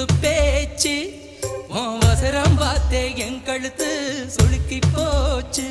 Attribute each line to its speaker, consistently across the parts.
Speaker 1: பேச்சு உன் வசரம் பார்த்தே என் கழுத்து சுளுக்கி போச்சு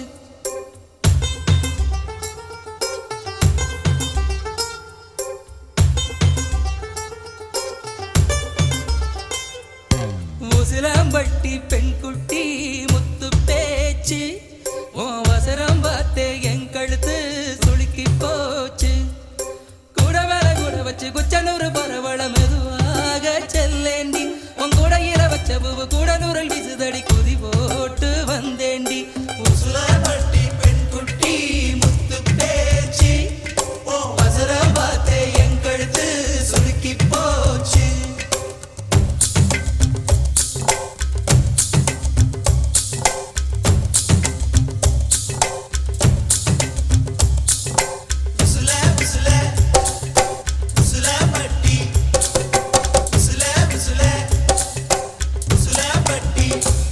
Speaker 1: உசிலம்பட்டி பெண்குட்டி முத்து பேச்சு உன் வசரம் பார்த்தே என் கழுத்து சுளுக்கி போச்சு கூட வேலை கூட வச்சு குச்சனூறு பரவள மெதுவாக செல்லேண்டி உன் கூட இர வச்ச பூவு கூட நூறல் விசுதடி குதி போட்டு வந்தேண்டி உசிலம்பட்டி பெண்குட்டி முத்து பேச்சு உன் வசரம் பார்த்தே என் கழுத்து சுளுக்கி போச்சு
Speaker 2: உசுல உசுல உசுல பட்டி உசுல உசுல உசுல பட்டி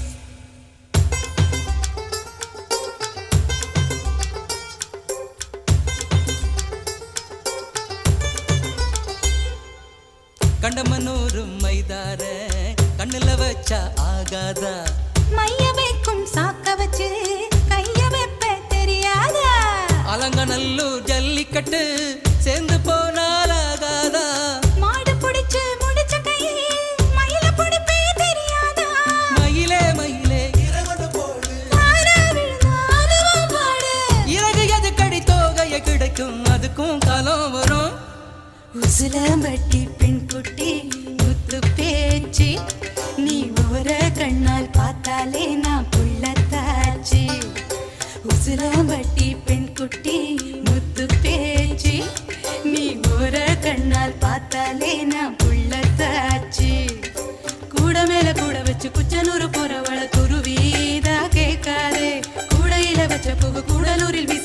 Speaker 1: கண்டமனூரு மைதார கண்ணுல வச்சா ஆகாதா
Speaker 3: மைய வைக்கும் சாக்க வச்சு கைய வைப்ப தெரியாதா
Speaker 1: அலங்கநல்லூர் ஜல்லிக்கட்டு சேர்ந்து போனால் ஆகாதா
Speaker 3: மாடு புடிச்சு முடிச்ச கையை மயில புடிப்பே தெரியாதா
Speaker 1: மயிலே மயிலே
Speaker 2: இறங்கொண்டு போடு
Speaker 3: ஆனா விழுந்தா அதுவும் பாடு
Speaker 1: இறகு எதுக்கடி தோகைய கிடைக்கும் அதுக்கும் காலம் வரும்
Speaker 3: உசிலம்பட்டி பெண் குட்டி முத்து பேச்சு நீ ஓர கண்ணால் பார்த்தாலே நான் புள்ளத்தாச்சு உசிலம்பட்டி பெண் குட்டி முத்து பேச்சு நீ ஓர கண்ணால் பார்த்தாலே நான் புள்ளத்தாச்சு கூட மேல கூட வச்சு குச்சனூறு போறவள துருவீதா கேட்காதே கூடையில வச்ச பூவு கூடலூரில் வீச